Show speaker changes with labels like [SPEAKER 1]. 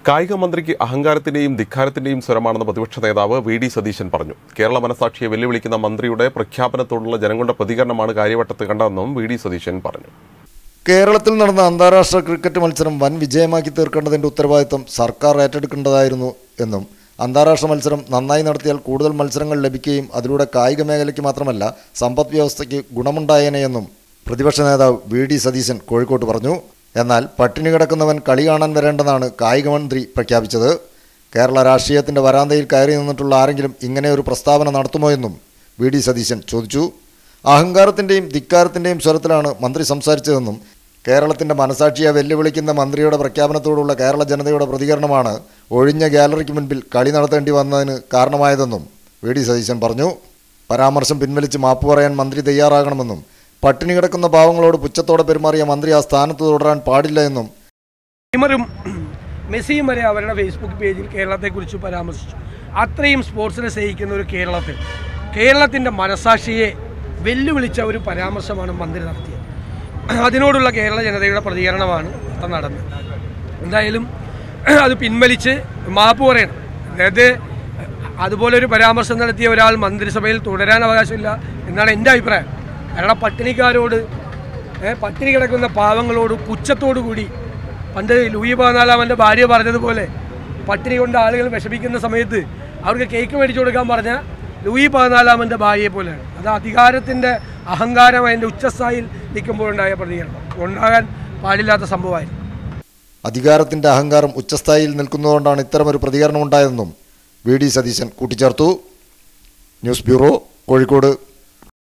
[SPEAKER 1] കായിക മന്ത്രിക്ക് അഹങ്കാരത്തിന്റെയും ധിക്കാരത്തിന്റെയും സ്വരമാണെന്ന് പ്രതിപക്ഷ നേതാവ് വി ഡി സതീശൻ പറഞ്ഞു കേരള മനസാക്ഷിയെ വെല്ലുവിളിക്കുന്ന മന്ത്രിയുടെ പ്രഖ്യാപനത്തോടുള്ള ജനങ്ങളുടെ പ്രതികരണമാണ് കാര്യവട്ടത്ത് കണ്ടതെന്നും വി ഡി സതീശൻ പറഞ്ഞു
[SPEAKER 2] കേരളത്തിൽ നടന്ന അന്താരാഷ്ട്ര ക്രിക്കറ്റ് മത്സരം വൻ വിജയമാക്കി തീർക്കേണ്ടതിന്റെ ഉത്തരവാദിത്തം സർക്കാർ ഏറ്റെടുക്കേണ്ടതായിരുന്നു എന്നും അന്താരാഷ്ട്ര മത്സരം നന്നായി നടത്തിയാൽ കൂടുതൽ മത്സരങ്ങൾ ലഭിക്കുകയും അതിലൂടെ കായിക മേഖലയ്ക്ക് മാത്രമല്ല സമ്പദ് വ്യവസ്ഥയ്ക്ക് ഗുണമുണ്ടായേനെയെന്നും പ്രതിപക്ഷ നേതാവ് വി ഡി സതീശൻ കോഴിക്കോട്ട് പറഞ്ഞു എന്നാൽ പട്ടിണി കിടക്കുന്നവൻ കളി കാണാൻ വരേണ്ടെന്നാണ് കായിക മന്ത്രി പ്രഖ്യാപിച്ചത് കേരള രാഷ്ട്രീയത്തിന്റെ വരാന്തയിൽ കയറി നിന്നിട്ടുള്ള ആരെങ്കിലും ഇങ്ങനെ ഒരു പ്രസ്താവന നടത്തുമോ എന്നും വി ഡി സതീശൻ ചോദിച്ചു അഹങ്കാരത്തിന്റെയും ധിക്കാരത്തിന്റെയും സ്വരത്തിലാണ് മന്ത്രി സംസാരിച്ചതെന്നും കേരളത്തിന്റെ മനസാക്ഷിയെ വെല്ലുവിളിക്കുന്ന മന്ത്രിയുടെ പ്രഖ്യാപനത്തോടുള്ള കേരള ജനതയുടെ പ്രതികരണമാണ് ഒഴിഞ്ഞ ഗാലറിക്ക് മുൻപിൽ കളി നടത്തേണ്ടി വന്നതിന് കാരണമായതെന്നും വി ഡി സതീശൻ പറഞ്ഞു പരാമർശം പിൻവലിച്ച് മാപ്പ് പറയാൻ മന്ത്രി തയ്യാറാകണമെന്നും പട്ടിണി കിടക്കുന്ന പാവങ്ങളോട് പുച്ഛത്തോടെ പെരുമാറിയ മന്ത്രി ആ സ്ഥാനത്ത് തുടരാൻ പാടില്ല എന്നും
[SPEAKER 3] നെയ്മറും മെസ്സിയും വരെ അവരുടെ ഫേസ്ബുക്ക് പേജിൽ കേരളത്തെക്കുറിച്ച് പരാമർശിച്ചു അത്രയും സ്പോർട്സിനെ സ്നേഹിക്കുന്ന ഒരു കേരളത്തിൽ കേരളത്തിൻ്റെ മനസാക്ഷിയെ വെല്ലുവിളിച്ച ഒരു പരാമർശമാണ് മന്ത്രി നടത്തിയത് അതിനോടുള്ള കേരള ജനതയുടെ പ്രതികരണമാണ് ഇപ്പം നടന്നത് എന്തായാലും അത് പിൻവലിച്ച് മാപ്പ് പറയണം അതായത് അതുപോലെ ഒരു പരാമർശം നടത്തിയ ഒരാൾ മന്ത്രിസഭയിൽ തുടരാൻ അവകാശമില്ല എന്നാണ് എൻ്റെ അഭിപ്രായം കാരണം പട്ടിണിക്കാരോട് ഏ, പട്ടിണി കിടക്കുന്ന പാവങ്ങളോട് പുച്ഛത്തോടു കൂടി പണ്ട് ലൂയി പതിനാലാമൻ്റെ ഭാര്യ പറഞ്ഞതുപോലെ പട്ടിണി കൊണ്ട് ആളുകൾ വിഷമിക്കുന്ന സമയത്ത് അവർക്ക് കേക്ക് മേടിച്ചു കൊടുക്കാൻ പറഞ്ഞ ലൂയി പതിനാലാമൻ്റെ ഭാര്യയെ പോലെയാണ് അത് അധികാരത്തിൻ്റെ അഹങ്കാരം അതിൻ്റെ ഉച്ചസ്ഥായിൽ നിൽക്കുമ്പോഴുണ്ടായ പ്രതികരണം ഉണ്ടാകാൻ പാടില്ലാത്ത സംഭവമായിരുന്നു
[SPEAKER 2] അധികാരത്തിന്റെ അഹങ്കാരം ഉച്ചസ്ഥായിയിൽ നിൽക്കുന്നതുകൊണ്ടാണ് ഇത്തരമൊരു പ്രതികരണം ഉണ്ടായതെന്നും വി ഡി സതീശൻ കൂട്ടിച്ചേർത്തു ന്യൂസ് ബ്യൂറോ കോഴിക്കോട്